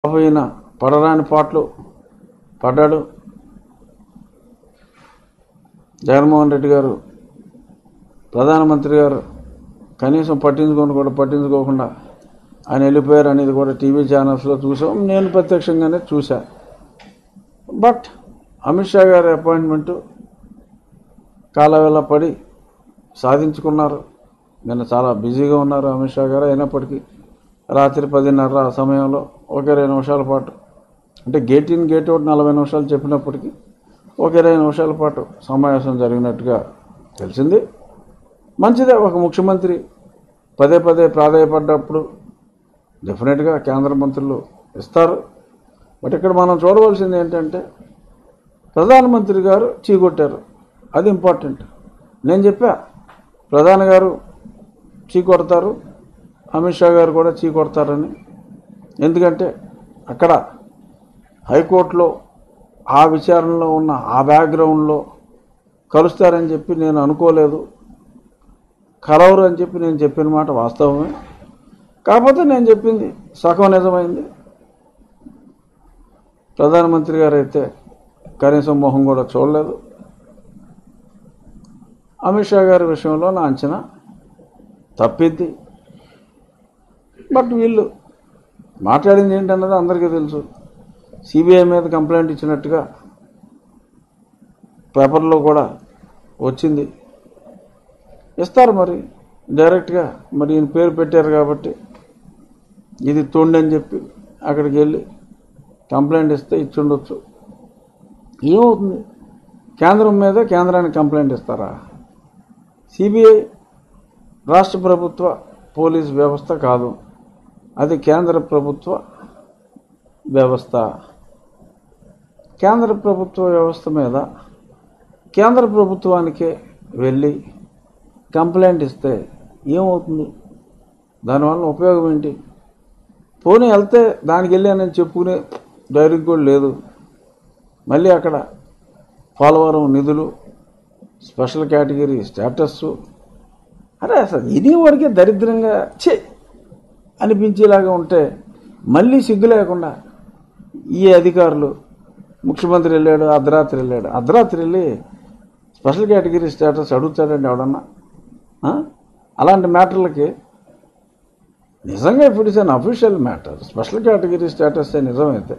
పోయిన పడరాని పాటలు పడ్డాడు జగన్మోహన్ రెడ్డి గారు ప్రధానమంత్రి గారు కనీసం పట్టించుకొని కూడా పట్టించుకోకుండా ఆయన వెళ్ళిపోయారు అనేది కూడా టీవీ ఛానల్స్లో చూసాం నేను ప్రత్యక్షంగానే చూశా బట్ అమిత్ షా గారి అపాయింట్మెంటు కాలవేళ పడి సాధించుకున్నారు నిన్న చాలా బిజీగా ఉన్నారు అమిత్ షా గారు అయినప్పటికీ రాత్రి పదిన్నర ఆ సమయంలో ఒక ఇరవై నిమిషాల పాటు అంటే గేట్ ఇన్ గేట్ అవుట్ నలభై నిమిషాలు చెప్పినప్పటికీ ఒక ఇరవై నిమిషాల పాటు సమావేశం జరిగినట్టుగా తెలిసింది మంచిదే ఒక ముఖ్యమంత్రి పదే పదే ప్రాధాయపడ్డప్పుడు డెఫినెట్గా కేంద్ర మంత్రులు ఇస్తారు బట్ ఇక్కడ మనం చూడవలసింది ఏంటంటే ప్రధానమంత్రి గారు చీకొట్టారు అది ఇంపార్టెంట్ నేను చెప్పా ప్రధాని గారు చీ కొడతారు అమిత్ షా గారు కూడా చీ కొడతారని ఎందుకంటే అక్కడ హైకోర్టులో ఆ విచారణలో ఉన్న ఆ బ్యాక్గ్రౌండ్లో కలుస్తారని చెప్పి నేను అనుకోలేదు కలవరు అని చెప్పి నేను చెప్పిన మాట వాస్తవమే కాకపోతే నేను చెప్పింది సగం నిజమైంది ప్రధానమంత్రి గారు అయితే కనీసం మొహం కూడా చూడలేదు అమిత్ షా గారి విషయంలో నా అంచనా తప్పిద్ది బట్ వీళ్ళు మాట్లాడింది ఏంటన్నది అందరికీ తెలుసు సిబిఐ మీద కంప్లైంట్ ఇచ్చినట్టుగా పేపర్లో కూడా వచ్చింది ఇస్తారు మరి డైరెక్ట్గా మరి ఈయన పేరు పెట్టారు కాబట్టి ఇది తొండి అని చెప్పి అక్కడికి వెళ్ళి కంప్లైంట్ ఇస్తే ఇచ్చుండొచ్చు ఏమవుతుంది కేంద్రం మీద కేంద్రానికి కంప్లైంట్ ఇస్తారా సిబిఐ రాష్ట్ర ప్రభుత్వ పోలీస్ వ్యవస్థ కాదు అది కేంద్ర ప్రభుత్వ వ్యవస్థ కేంద్ర ప్రభుత్వ వ్యవస్థ మీద కేంద్ర ప్రభుత్వానికే వెళ్ళి కంప్లైంట్ ఇస్తే ఏమవుతుంది దానివల్ల ఉపయోగం ఏంటి పోనీ వెళ్తే దానికి వెళ్ళానని చెప్పుకునే ధైర్యం కూడా లేదు మళ్ళీ అక్కడ పోలవరం నిధులు స్పెషల్ కేటగిరీ స్టేటస్ అరే అసలు ఇది వరకే దరిద్రంగా చే అనిపించేలాగా ఉంటే మళ్ళీ సిగ్గు లేకుండా ఈ అధికారులు ముఖ్యమంత్రి వెళ్ళాడు అర్ధరాత్రి వెళ్ళాడు అర్ధరాత్రి వెళ్ళి స్పెషల్ కేటగిరీ స్టేటస్ అడుగుతాడండి ఎవడన్నా ఆ? అలాంటి మ్యాటర్లకి నిజంగా ఇప్పుడు it's unofficial matter special category status నిజమైతే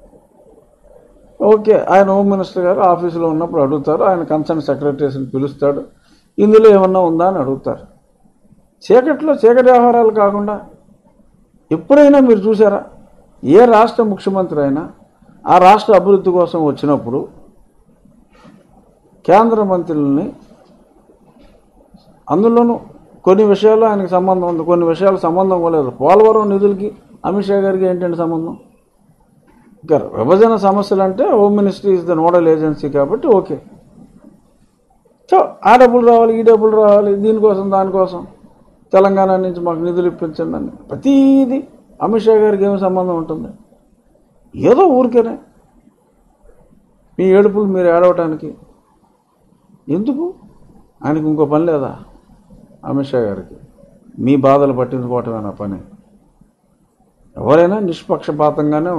ఓకే ఆయన హోమ్ మినిస్టర్ గారు ఆఫీసులో ఉన్నప్పుడు అడుగుతారు ఆయన కన్సర్న్ సెక్రటరీస్ని పిలుస్తాడు ఇందులో ఏమన్నా ఉందా అని అడుగుతారు చీకట్లో చీకటి వ్యవహారాలు కాకుండా ఎప్పుడైనా మీరు చూసారా ఏ రాష్ట్ర ముఖ్యమంత్రి అయినా ఆ రాష్ట్ర అభివృద్ధి కోసం వచ్చినప్పుడు కేంద్ర మంత్రుల్ని అందులోనూ కొన్ని విషయాల్లో ఆయనకి సంబంధం ఉంది కొన్ని విషయాలు సంబంధం లేదు పోలవరం నిధులకి అమిత్ షా గారికి ఏంటంటే సంబంధం ఇంకా విభజన సమస్యలు అంటే home ministry is the nodal agency కాబట్టి ఓకే సో ఆ డబ్బులు రావాలి ఈ డబ్బులు రావాలి దీనికోసం దానికోసం తెలంగాణ నుంచి మాకు నిధులు ఇప్పించండి అని ప్రతీది అమిత్ షా గారికి ఏమి సంబంధం ఉంటుంది ఏదో ఊరికేనే మీ ఏడుపులు మీరు ఏడవటానికి ఎందుకు ఆయనకి ఇంకో పని లేదా అమిత్ షా గారికి మీ బాధలు పట్టించుకోవటమేనా పని ఎవరైనా నిష్పక్షపాతంగానే